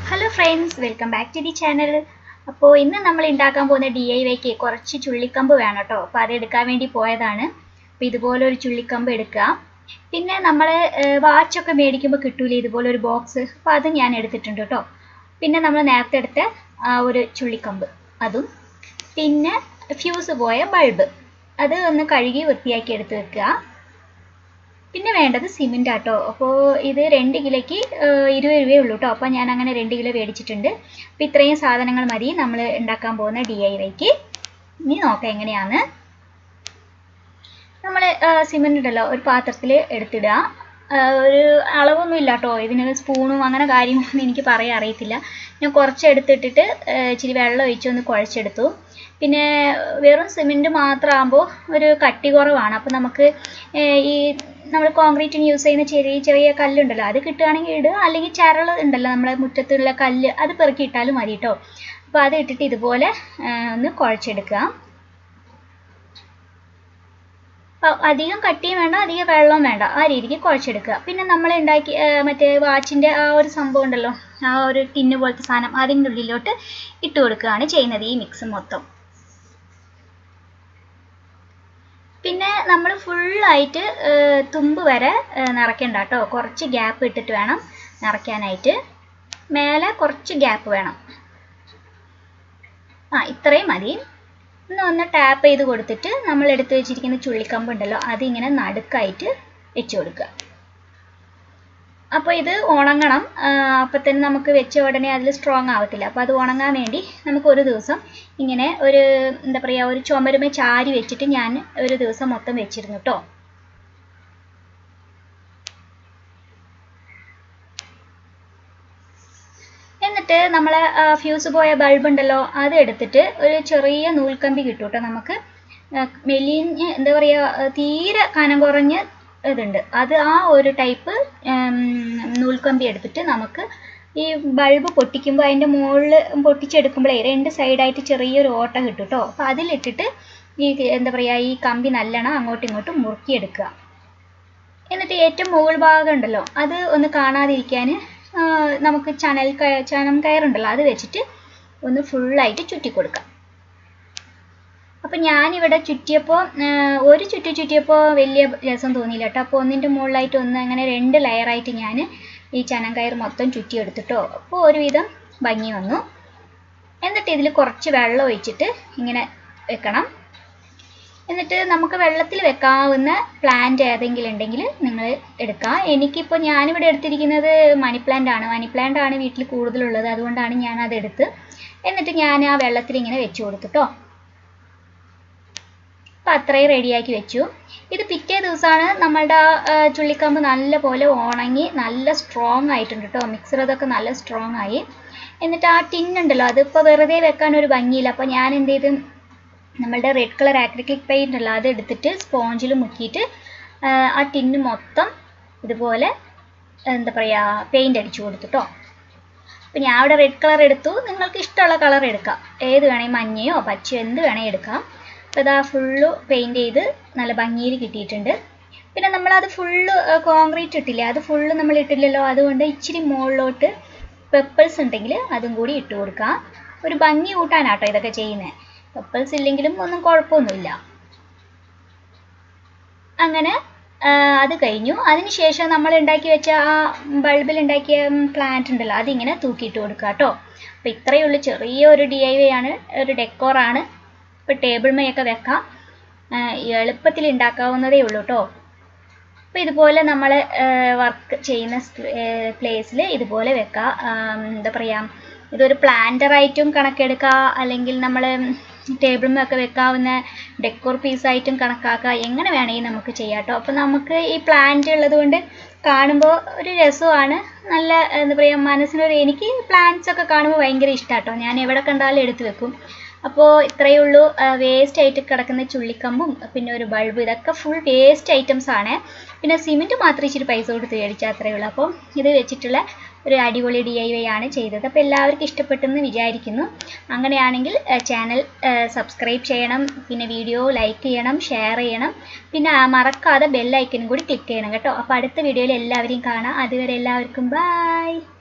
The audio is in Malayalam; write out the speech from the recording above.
hello friends welcome back to the channel അപ്പോൾ ഇന്ന് നമ്മൾ ഉണ്ടാക്കാൻ പോകുന്ന ഡി ഐ വൈക്ക് കുറച്ച് ചുള്ളിക്കമ്പ് വേണം കേട്ടോ അപ്പോൾ അത് എടുക്കാൻ വേണ്ടി പോയതാണ് അപ്പോൾ ഇതുപോലെ ഒരു ചുള്ളിക്കമ്പ് എടുക്കുക പിന്നെ നമ്മൾ വാച്ചൊക്കെ മേടിക്കുമ്പോൾ കിട്ടൂലേ ഇതുപോലെ ഒരു ബോക്സ് അപ്പോൾ അത് ഞാൻ എടുത്തിട്ടുണ്ട് കേട്ടോ പിന്നെ നമ്മൾ നേരത്തെ എടുത്ത ആ ഒരു ചുള്ളിക്കമ്പ് അതും പിന്നെ ഫ്യൂസ് പോയ ബൾബ് അത് ഒന്ന് കഴുകി വൃത്തിയാക്കി എടുത്ത് വെക്കുക പിന്നെ വേണ്ടത് സിമെൻ്റ് ആട്ടോ അപ്പോൾ ഇത് രണ്ട് കിലോയ്ക്ക് ഇരുപത് രൂപയേ ഉള്ളൂ കേട്ടോ അപ്പോൾ ഞാൻ അങ്ങനെ രണ്ട് കിലോ മേടിച്ചിട്ടുണ്ട് അപ്പോൾ ഇത്രയും സാധനങ്ങൾ മതി നമ്മൾ ഉണ്ടാക്കാൻ പോകുന്ന ഡി ഐ വൈക്ക് ഇനി നോക്കാം എങ്ങനെയാണ് നമ്മൾ സിമെൻ്റ് ഉണ്ടല്ലോ ഒരു പാത്രത്തിൽ എടുത്തിടുക ഒരു അളവൊന്നും ഇല്ല കേട്ടോ ഇതിന് സ്പൂണും അങ്ങനെ കാര്യങ്ങളൊന്നും എനിക്ക് പറയാൻ അറിയത്തില്ല ഞാൻ കുറച്ച് എടുത്തിട്ടിട്ട് ഇച്ചിരി വെള്ളം ഒഴിച്ചൊന്ന് കുഴച്ചെടുത്തു പിന്നെ വെറും സിമെൻറ്റ് മാത്രമാകുമ്പോൾ ഒരു കട്ടി കുറവാണ് അപ്പോൾ നമുക്ക് ഈ നമ്മൾ കോൺക്രീറ്റിന് യൂസ് ചെയ്യുന്ന ചെറിയ ചെറിയ കല്ലുണ്ടല്ലോ അത് കിട്ടുകയാണെങ്കിൽ ഇടുക അല്ലെങ്കിൽ ചരൾ ഉണ്ടല്ലോ നമ്മളെ മുറ്റത്തുള്ള കല്ല് അത് പെറുക്കി ഇട്ടാലും മതി കേട്ടോ അപ്പോൾ അത് ഇട്ടിട്ട് ഇതുപോലെ ഒന്ന് കുഴച്ചെടുക്കുക അധികം കട്ടിയും വേണ്ട അധികം വെള്ളവും വേണ്ട ആ രീതിക്ക് കുഴച്ചെടുക്കുക പിന്നെ നമ്മൾ ഉണ്ടാക്കി മറ്റേ വാച്ചിൻ്റെ ആ ഒരു സംഭവം ഉണ്ടല്ലോ ആ ഒരു ടിന്ന് പോലത്തെ സാധനം അതിൻ്റെ ഉള്ളിലോട്ട് ഇട്ട് കൊടുക്കുകയാണ് ചെയ്യുന്നത് ഈ മിക്സ് മൊത്തം പിന്നെ നമ്മൾ ഫുള്ളായിട്ട് തുമ്പ് വരെ നിറയ്ക്കണ്ട കേട്ടോ കുറച്ച് ഗ്യാപ്പ് ഇട്ടിട്ട് വേണം നിറയ്ക്കാനായിട്ട് മേലെ കുറച്ച് ഗ്യാപ്പ് വേണം ആ ഇത്രയും മതി ഒന്ന് ഒന്ന് ടാപ്പ് ചെയ്ത് കൊടുത്തിട്ട് നമ്മൾ എടുത്ത് വെച്ചിരിക്കുന്ന ചുള്ളിക്കമ്പ് ഉണ്ടല്ലോ അതിങ്ങനെ നടുക്കായിട്ട് വെച്ച് കൊടുക്കുക അപ്പോൾ ഇത് ഉണങ്ങണം അപ്പോൾ തന്നെ നമുക്ക് വെച്ച ഉടനെ അതിൽ സ്ട്രോങ് ആവത്തില്ല അപ്പോൾ അത് ഉണങ്ങാൻ വേണ്ടി നമുക്ക് ഒരു ദിവസം ഇങ്ങനെ ഒരു എന്താ പറയുക ഒരു ചുമരുമ ചാരി വെച്ചിട്ട് ഞാൻ ഒരു ദിവസം മൊത്തം വെച്ചിരുന്നു കേട്ടോ എന്നിട്ട് നമ്മൾ ഫ്യൂസ് പോയ ബൾബ് ഉണ്ടല്ലോ അത് എടുത്തിട്ട് ഒരു ചെറിയ നൂൽക്കമ്പി കിട്ടും കേട്ടോ നമുക്ക് മെലിഞ്ഞ് എന്താ പറയുക തീരെ കനം കുറഞ്ഞ് ഇതുണ്ട് അത് ആ ഒരു ടൈപ്പ് നൂൽക്കമ്പി എടുത്തിട്ട് നമുക്ക് ഈ ബൾബ് പൊട്ടിക്കുമ്പോൾ അതിൻ്റെ മുകളിൽ പൊട്ടിച്ചെടുക്കുമ്പോഴേ രണ്ട് സൈഡായിട്ട് ചെറിയൊരു ഓട്ട കിട്ടും കേട്ടോ അപ്പോൾ അതിലിട്ടിട്ട് ഈ എന്താ പറയുക ഈ കമ്പി നല്ലോണം അങ്ങോട്ടും ഇങ്ങോട്ടും മുറുക്കിയെടുക്കുക എന്നിട്ട് ഏറ്റവും മുകൾ ഭാഗം ഉണ്ടല്ലോ അത് ഒന്ന് കാണാതിരിക്കാൻ നമുക്ക് ചണൽ ചണം കയറുണ്ടല്ലോ അത് വെച്ചിട്ട് ഒന്ന് ഫുള്ളായിട്ട് ചുറ്റി കൊടുക്കാം അപ്പം ഞാനിവിടെ ചുറ്റിയപ്പോൾ ഒരു ചുറ്റി ചുറ്റിയപ്പോൾ വലിയ രസം തോന്നിയില്ല കേട്ടോ അപ്പോൾ ഒന്നിൻ്റെ മുകളിലായിട്ട് ഒന്ന് അങ്ങനെ രണ്ട് ലെയറായിട്ട് ഞാൻ ഈ ചനം കയർ മൊത്തം ചുറ്റിയെടുത്തിട്ടോ അപ്പോൾ ഒരുവിധം ഭംഗി വന്നു എന്നിട്ട് ഇതിൽ കുറച്ച് വെള്ളം ഒഴിച്ചിട്ട് ഇങ്ങനെ വെക്കണം എന്നിട്ട് നമുക്ക് വെള്ളത്തിൽ വെക്കാവുന്ന പ്ലാന്റ് ഏതെങ്കിലും ഉണ്ടെങ്കിൽ നിങ്ങൾ എടുക്കുക എനിക്കിപ്പോൾ ഞാനിവിടെ എടുത്തിരിക്കുന്നത് മണി പ്ലാന്റ് ആണ് മണി പ്ലാന്റ് ആണ് വീട്ടിൽ കൂടുതലുള്ളത് അതുകൊണ്ടാണ് ഞാൻ അത് എടുത്ത് എന്നിട്ട് ഞാൻ ആ വെള്ളത്തിൽ ഇങ്ങനെ വെച്ച് കൊടുത്തിട്ടോ അപ്പം അത്രയും റെഡിയാക്കി വെച്ചു ഇത് പിറ്റേ ദിവസമാണ് നമ്മളുടെ ആ ചുള്ളിക്കമ്പ് നല്ല പോലെ ഉണങ്ങി നല്ല സ്ട്രോങ് ആയിട്ടുണ്ട് കേട്ടോ മിക്സർ അതൊക്കെ നല്ല സ്ട്രോങ് ആയി എന്നിട്ട് ആ ടിന്നുണ്ടല്ലോ അതിപ്പോൾ വെറുതെ വെക്കാൻ ഒരു ഭംഗിയില്ല അപ്പോൾ ഞാൻ എന്ത് ചെയ്ത് നമ്മളുടെ റെഡ് കളർ ആക്രിലിക് പെയിൻ്റ് ഉള്ള അത് എടുത്തിട്ട് സ്പോഞ്ചിൽ മുക്കിയിട്ട് ആ ടിന്ന് മൊത്തം ഇതുപോലെ എന്താ പറയുക പെയിൻ്റ് അടിച്ചു കൊടുത്തിട്ടോ അപ്പോൾ ഞാൻ അവിടെ റെഡ് കളർ എടുത്തു നിങ്ങൾക്ക് ഇഷ്ടമുള്ള കളർ എടുക്കാം ഏത് വേണമെങ്കിൽ മഞ്ഞയോ പച്ചയോ എന്ത് വേണമെങ്കിൽ എടുക്കാം അപ്പോൾ ഇതാ ഫുള്ള് പെയിൻറ് ചെയ്ത് നല്ല ഭംഗിയിൽ കിട്ടിയിട്ടുണ്ട് പിന്നെ നമ്മളത് ഫുള്ള് കോൺക്രീറ്റ് ഇട്ടില്ലേ അത് ഫുള്ള് നമ്മൾ ഇട്ടില്ലല്ലോ അതുകൊണ്ട് ഇച്ചിരി മുകളിലോട്ട് പെപ്പിൾസ് ഉണ്ടെങ്കിൽ അതും കൂടി ഇട്ട് കൊടുക്കാം ഒരു ഭംഗി കൂട്ടാനാട്ടോ ഇതൊക്കെ ചെയ്യുന്നത് പെപ്പിൾസ് ഇല്ലെങ്കിലും ഒന്നും കുഴപ്പമൊന്നുമില്ല അങ്ങനെ അത് കഴിഞ്ഞു അതിനുശേഷം നമ്മൾ ഉണ്ടാക്കി വെച്ച ആ ബൾബിൽ ഉണ്ടാക്കിയ പ്ലാന്റ് ഉണ്ടല്ലോ അതിങ്ങനെ തൂക്കിയിട്ട് കൊടുക്കുക കേട്ടോ അപ്പോൾ ഇത്രയേ ഉള്ളൂ ചെറിയൊരു ഡി ഐ വൈ ആണ് ഒരു ഡെക്കോറാണ് ഇപ്പോൾ ടേബിൾ മേയൊക്കെ വെക്കാം എളുപ്പത്തിൽ ഉണ്ടാക്കാവുന്നതേ ഉള്ളൂ കേട്ടോ അപ്പോൾ ഇതുപോലെ നമ്മൾ വർക്ക് ചെയ്യുന്ന പ്ലേസിൽ ഇതുപോലെ വെക്കാം എന്താ പറയുക ഇതൊരു പ്ലാന്ററായിട്ടും കണക്കെടുക്കുക അല്ലെങ്കിൽ നമ്മൾ ടേബിളിലൊക്കെ വെക്കാവുന്ന ഡെക്കോർ പീസായിട്ടും കണക്കാക്കുക എങ്ങനെ വേണമെങ്കിൽ നമുക്ക് ചെയ്യാം കേട്ടോ അപ്പോൾ നമുക്ക് ഈ പ്ലാന്റ് ഉള്ളത് കൊണ്ട് കാണുമ്പോൾ ഒരു രസമാണ് നല്ല എന്താ പറയുക മനസ്സിനൊരു എനിക്ക് പ്ലാന്റ്സ് ഒക്കെ കാണുമ്പോൾ ഭയങ്കര ഇഷ്ടമാണ് കേട്ടോ ഞാൻ എവിടെ കണ്ടാലും എടുത്ത് വെക്കും അപ്പോൾ ഇത്രയേ ഉള്ളൂ വേസ്റ്റ് ആയിട്ട് കിടക്കുന്ന ചുള്ളിക്കമ്പും പിന്നെ ഒരു ബൾബ് ഇതൊക്കെ ഫുൾ വേസ്റ്റ് ഐറ്റംസ് ആണ് പിന്നെ സിമെൻറ്റ് മാത്രം ഇച്ചിരി പൈസ കൊടുത്ത് മേടിച്ചാൽ അത്രയേ ഉള്ളൂ അപ്പോൾ ഇത് വെച്ചിട്ടുള്ള ഒരു അടിപൊളി ഡി ഐ വൈ ആണ് ചെയ്തത് അപ്പോൾ എല്ലാവർക്കും ഇഷ്ടപ്പെട്ടെന്ന് വിചാരിക്കുന്നു അങ്ങനെയാണെങ്കിൽ ചാനൽ സബ്സ്ക്രൈബ് ചെയ്യണം പിന്നെ വീഡിയോ ലൈക്ക് ചെയ്യണം ഷെയർ ചെയ്യണം പിന്നെ മറക്കാതെ ബെല്ലൈക്കനും കൂടി ക്ലിക്ക് ചെയ്യണം കേട്ടോ അപ്പോൾ അടുത്ത വീഡിയോയിൽ എല്ലാവരെയും കാണാം അതുവരെ എല്ലാവർക്കും ബൈ